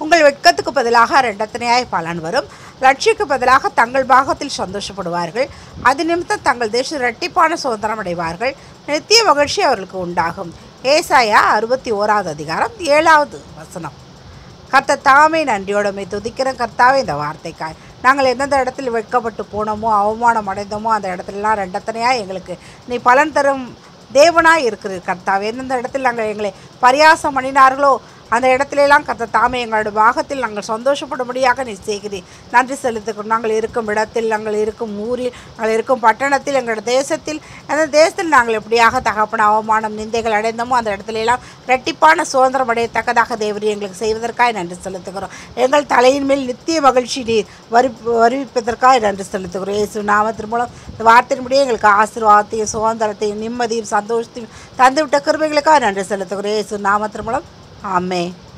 உங்கள் வெட்கத்துக்கு பதிலாக ரெண்டத்தனையாய் பலன் வரும் லட்சிக்கு பதிலாக தங்கள் பாகத்தில் சந்தோஷப்படுவார்கள் அது நிமித்தம் தங்கள் தேச இரட்டிப்பான சுதந்திரம் அடைவார்கள் நித்திய மகிழ்ச்சி அவர்களுக்கு உண்டாகும் ஏசாயா அறுபத்தி ஓராவது அதிகாரம் ஏழாவது வசனம் கர்த்த தாமே நன்றியோடமை துதிக்கிற கர்த்தாவே இந்த வார்த்தைக்காய் நாங்கள் எந்தெந்த இடத்துல வெட்கப்பட்டு போனோமோ அவமானம் அடைந்தோமோ அந்த இடத்துலலாம் ரெண்டத்தனையாக எங்களுக்கு நீ பலன் தரும் தேவனாய் இருக்கிறீர் கர்த்தாவே எந்தெந்த இடத்தில் நாங்கள் எங்களை பரியாசம் பண்ணினார்களோ அந்த இடத்துலலாம் கர்த்த தாமே எங்களுடைய பாகத்தில் நாங்கள் சந்தோஷப்படும்படியாக நீ செய்கிறீர் நன்றி செலுத்துக்கிறோம் நாங்கள் இருக்கும் இடத்தில் நாங்கள் இருக்கும் ஊரில் நாங்கள் இருக்கும் பட்டணத்தில் எங்களுடைய தேசத்தில் அந்த தேசத்தில் நாங்கள் எப்படியாக தகப்பன அவமானம் நிந்தைகள் அடைந்தோமோ அந்த இடத்துல எல்லாம் ரெட்டிப்பான சுதந்திரம் அடையத்தக்கதாக தேவரி எங்களுக்கு செய்வதற்காக நன்றி செலுத்துகிறோம் எங்கள் தலையின் மேல் நித்திய மகிழ்ச்சி நீர் வரி வருவிப்பதற்காக நன்றி செலுத்துகிறோம் இயேசு நாமத்தின் மூலம் இந்த வார்த்தையின்படியே எங்களுக்கு ஆசீர்வாதத்தையும் சுதந்திரத்தையும் நிம்மதியும் சந்தோஷத்தையும் தந்துவிட்ட கிருபைகளுக்காக நன்றி செலுத்துகிறோம் இயேசு நாமத்தின் மூலம் ஆமே